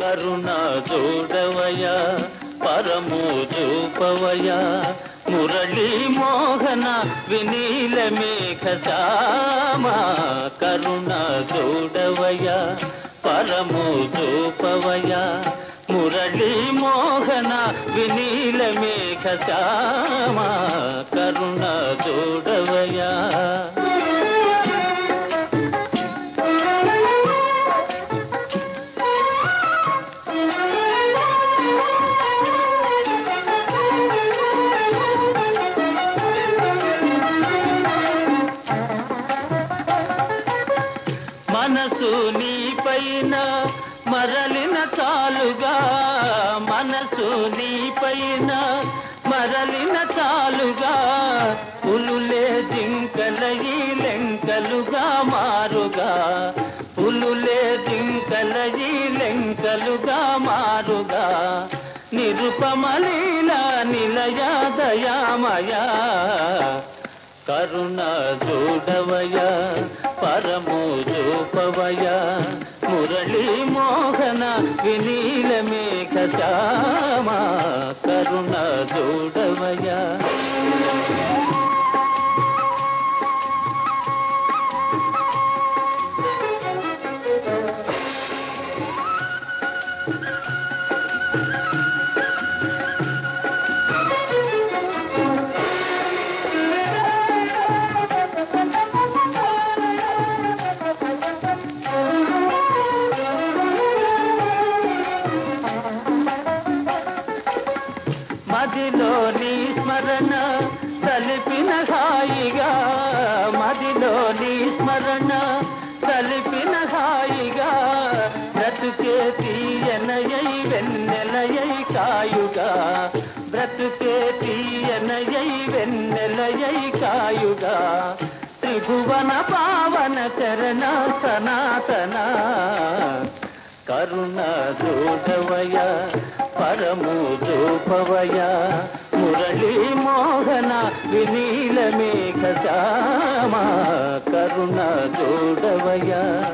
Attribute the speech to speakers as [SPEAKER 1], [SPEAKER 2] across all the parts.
[SPEAKER 1] కరుణ చూడవయ పరము చూపవయ మురళీ మోహన వినీల మేఘ శ్యామ కరుణ చూడవయ పరము చూపవయ మురళీ మోహన వినీల మేఘ శ్యామ కరుణ చూడవయా మనసు నీ పైన మరలిన చాలుగా మనసు నీ పైన మరలిన చాలుగా పులులే జింకలయి లెంకలుగా మారుగా పులులే జింకలయి లెంకలుగా మారుగా నిరుపమలీల నిలయ దయామయ కరుణ చూడవయ పరము చూపవయ మురళీ మోహన వినీల మేఘ శ్యామ కరుణ చూడవయ మదిలో నీ స్మరణ తలిపిన హాయిగా మదిలో నీ స్మరణ తలిపిన హాయిగా బ్రతుకే తీయనయై వెన్నెలయై కాయుగా బ్రతుకే తీయనయై వెన్నెలయై కాయుగా త్రిభువన పావన చరణ సనాతన కరుణ చూడవయ పరము చూపవయ మురళీ మోహన వినీల మేఘ శ్యామ కరుణ చూడవయ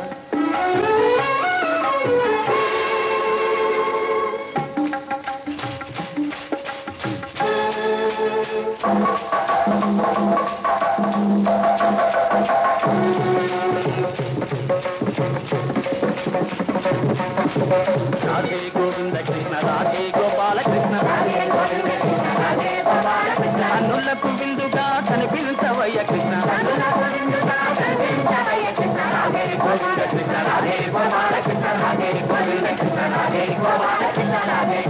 [SPEAKER 1] రాధే గోవింద కృష్ణ రాధే గోపాల కృష్ణ అన్నులకు విందుగా కనిపించవయ్య కృష్ణ రాధే గోవింద కృష్ణ రాధే గోపాల కృష్ణ రాధే గోవింద కృష్ణ రాధే గోపాల కృష్ణ రాధే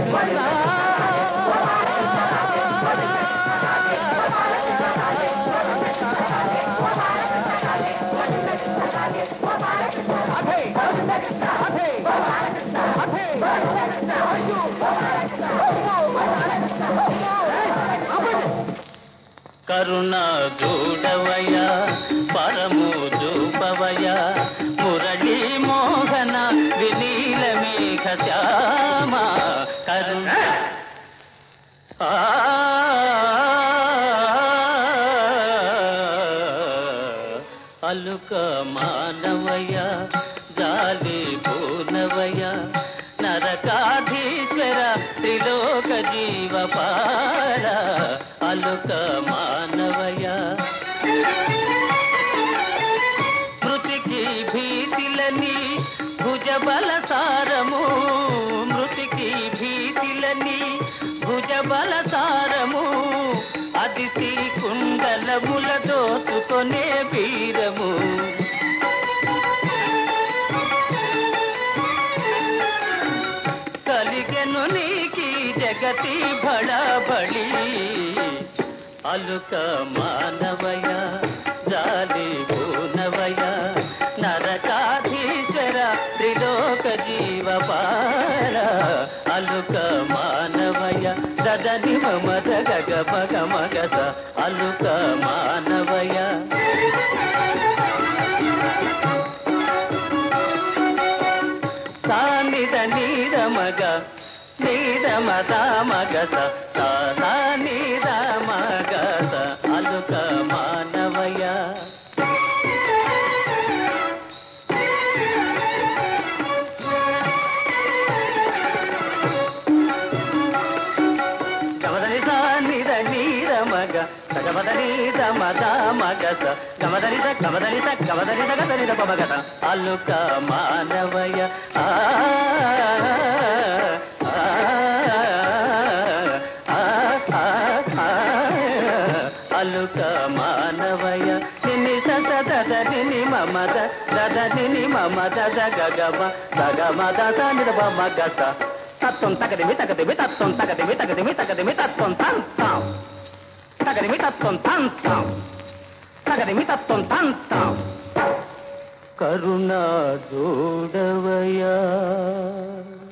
[SPEAKER 1] కరుణ చూడవయ పరము చూపవయ మురళీ మోహన వినీల మేఘ శ్యామ కరుణ ఆ అలుక మానవయ జాలి పూనవయ నరకాధీశ్వర త్రిలోక జీవ పార అలుక మానవయ మృతికి భీతిలని భుజబల సారము మృతికి భీతిలని భుజబల సారము అదితి కుండలముల దోచుకొనే వీరము కలిగెను నీకి జగతి బళబళి అలుక మానవయ జాలి పూనవయ నరకాధీశ్వర త్రిలోక జీవ పార అలుక మానవయ దదని మమద గగ మగ మగస అలుక మానవయ సానిద నీద మగ నీద మద మగస సా నీద మగస అలుక మానవయ
[SPEAKER 2] మద మగస గమదరిత గమదరిత గమదరిత గదరిత పమగత అల్లుక మానవయ ఆ ఆ, ఆ, ఆ, ఆ, అల్లుక మానవయ నిన్ని సద దద నిని మమద దద నిని మమద జగగమ సగమద సనిద మగస తత్వం తగదిమి తగదిమి తత్వం తగదిమి తగదిమి తగదిమి తత్వం తంతం తగదిమి తత్వం తంతం తగదిమి తత్వం తంతం కరుణా జోడవయా